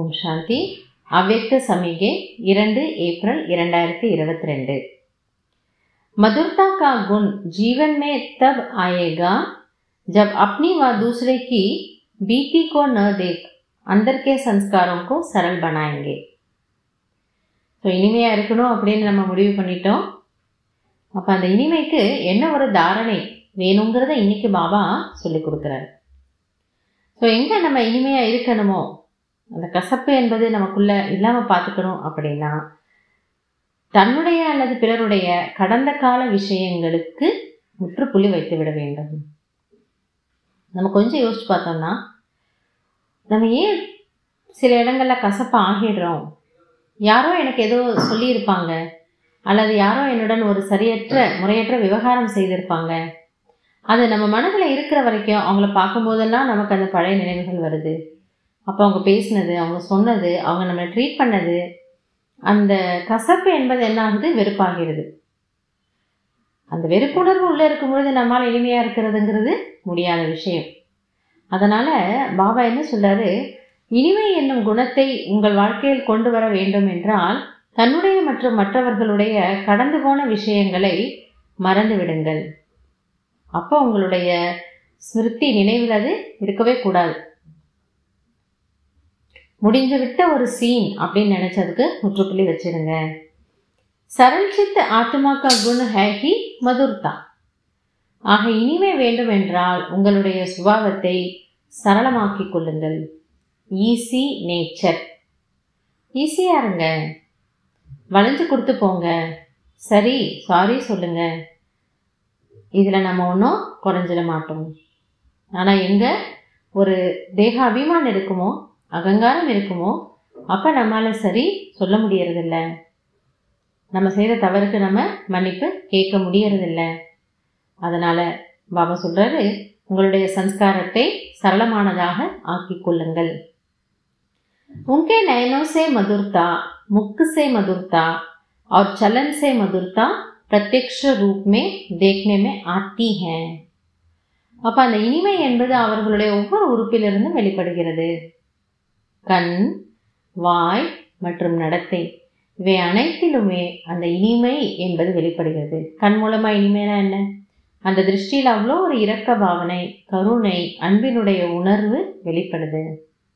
ஓம் சாந்தி அவ்வக்த சமிகை இரண்டு ஏப்ரல் இரண்டாயிரத்தி இருபத்தி ரெண்டு मधुरता का गुण जीवन में तब आएगा जब अपनी व दूसरे की बीती को न देख अंदर के संस्कारों को सरल बनाएंगे ஸோ இனிமையாக இருக்கணும் அப்படின்னு நம்ம முடிவு பண்ணிட்டோம் அப்போ அந்த இனிமைக்கு என்ன ஒரு தாரணை வேணுங்கிறத இன்னைக்கு பாபா சொல்லி கொடுக்குறாரு ஸோ எங்கே நம்ம இனிமையாக இருக்கணுமோ அந்த கசப்பு என்பது நமக்குள்ள இல்லாமல் பார்த்துக்கணும் அப்படின்னா தன்னுடைய அல்லது பிறருடைய கடந்த கால விஷயங்களுக்கு முற்றுப்புள்ளி வைத்து விட வேண்டும் நம்ம கொஞ்சம் யோசிச்சு பார்த்தோம்னா நம்ம ஏன் சில இடங்களில் கசப்பா ஆகிடுறோம் யாரோ எனக்கு ஏதோ சொல்லியிருப்பாங்க அல்லது யாரோ என்னுடன் ஒரு சரியற்ற முறையற்ற விவகாரம் செய்திருப்பாங்க அது நம்ம மனதில் இருக்கிற வரைக்கும் அவங்கள பார்க்கும்போதெல்லாம் நமக்கு அந்த பழைய நினைவுகள் வருது அப்போ அவங்க பேசினது அவங்க சொன்னது அவங்க நம்மளை ட்ரீட் பண்ணது அந்த கசப்பு என்பது என்ன ஆகுது வெறுப்பாகிறது அந்த வெறுப்புணர்வு உள்ளே இருக்கும்பொழுது நம்மால் இனிமையாக இருக்கிறதுங்கிறது முடியாத விஷயம் அதனால் பாபா என்ன சொல்றாரு இனிமை என்னும் குணத்தை உங்கள் வாழ்க்கையில் கொண்டு வர வேண்டும் என்றால் தன்னுடைய மற்றும் மற்றவர்களுடைய கடந்து போன விஷயங்களை மறந்து விடுங்கள் அப்போ உங்களுடைய ஸ்மிருதி நினைவில் அது இருக்கவே கூடாது முடிஞ்சு விட்ட ஒரு சீன் அப்படின்னு நினைச்சதுக்கு முற்றுப்புள்ளி வச்சிருங்க சரள்சித் ஆத்மாக்கா குண ஹேஹி மதுர்தா ஆக இனிமை வேண்டும் என்றால் உங்களுடைய சுபாவத்தை சரளமாக்கிக் கொள்ளுங்கள் ஈஸி நேச்சர் ஈஸியாக இருங்க வளைஞ்சு கொடுத்து போங்க சரி சாரி சொல்லுங்க இதில் நம்ம ஒன்றும் குறைஞ்சிட மாட்டோம் ஆனால் எங்கே ஒரு தேக அபிமானம் இருக்குமோ அகங்காரம் இருக்குமோ அப்போ நம்மளால் சரி சொல்ல முடியறதில்ல நம்ம செய்கிற தவறுக்கு நம்ம மன்னிப்பு கேட்க முடியறதில்ல அதனால் பாபா சொல்கிறாரு உங்களுடைய சன்ஸ்காரத்தை சரளமானதாக ஆக்கிக் கொள்ளுங்கள் उनके नयनों से मधुरता मुख से मधुरता और चलन से मधुरता प्रत्यक्ष रूप में देखने में आती है அப்போ அந்த இனிமை என்பது அவர்களுடைய ஒவ்வொரு உறுப்பிலிருந்தும் வெளிப்படுகிறது கண் வாய் மற்றும் நடத்தை இவை அனைத்திலுமே அந்த இனிமை என்பது வெளிப்படுகிறது கண் மூலமாக இனிமைனா என்ன அந்த திருஷ்டியில் அவ்வளோ ஒரு இரக்க பாவனை கருணை அன்பினுடைய உணர்வு வெளிப்படுது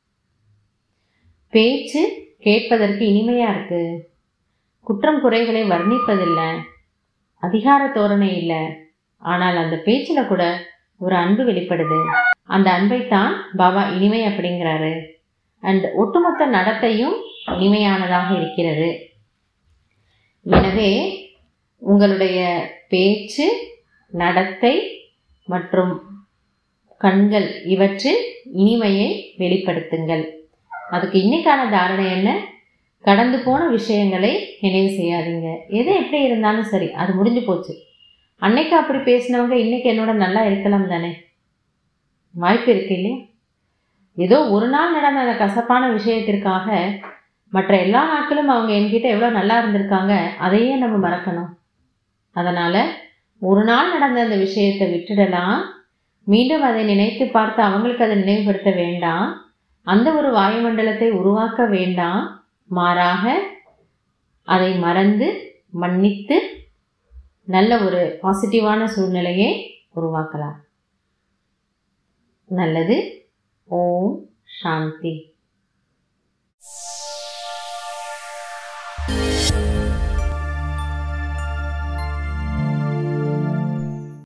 பேச்சு கேட்பதற்கு இனிமையாக இருக்கு குற்றம் குறைகளை வர்ணிப்பதில்லை அதிகார தோரணை இல்லை ஆனால் அந்த பேச்சில் கூட ஒரு அன்பு வெளிப்படுது அந்த அன்பைத்தான் பாபா இனிமை அப்படிங்கிறாரு அண்ட் ஒட்டுமொத்த நடத்தையும் இனிமையானதாக இருக்கிறது எனவே உங்களுடைய பேச்சு நடத்தை மற்றும் கண்கள் இவற்றில் இனிமையை வெளிப்படுத்துங்கள் அதுக்கு இன்னைக்கான தாரணை என்ன கடந்து போன விஷயங்களை நினைவு செய்யாதீங்க எது எப்படி இருந்தாலும் சரி அது முடிஞ்சு போச்சு அன்னைக்கு அப்படி பேசினவங்க இன்னைக்கு என்னோட நல்லா இருக்கலாம் தானே வாய்ப்பு இருக்கு இல்லையா ஏதோ ஒரு நாள் நடந்த அந்த கசப்பான விஷயத்திற்காக மற்ற எல்லா நாட்களும் அவங்க என்கிட்ட எவ்வளோ நல்லா இருந்திருக்காங்க அதையே நம்ம மறக்கணும் அதனால் ஒரு நாள் நடந்த அந்த விஷயத்தை விட்டுடலாம் மீண்டும் அதை நினைத்து பார்த்து அவங்களுக்கு அதை நினைவுபடுத்த வேண்டாம் அந்த ஒரு வாயுமண்டலத்தை உருவாக்க வேண்டாம் மாறாக அதை மறந்து மன்னித்து நல்ல ஒரு பாசிட்டிவான சூழ்நிலையை உருவாக்கலாம் நல்லது ஓம் சாந்தி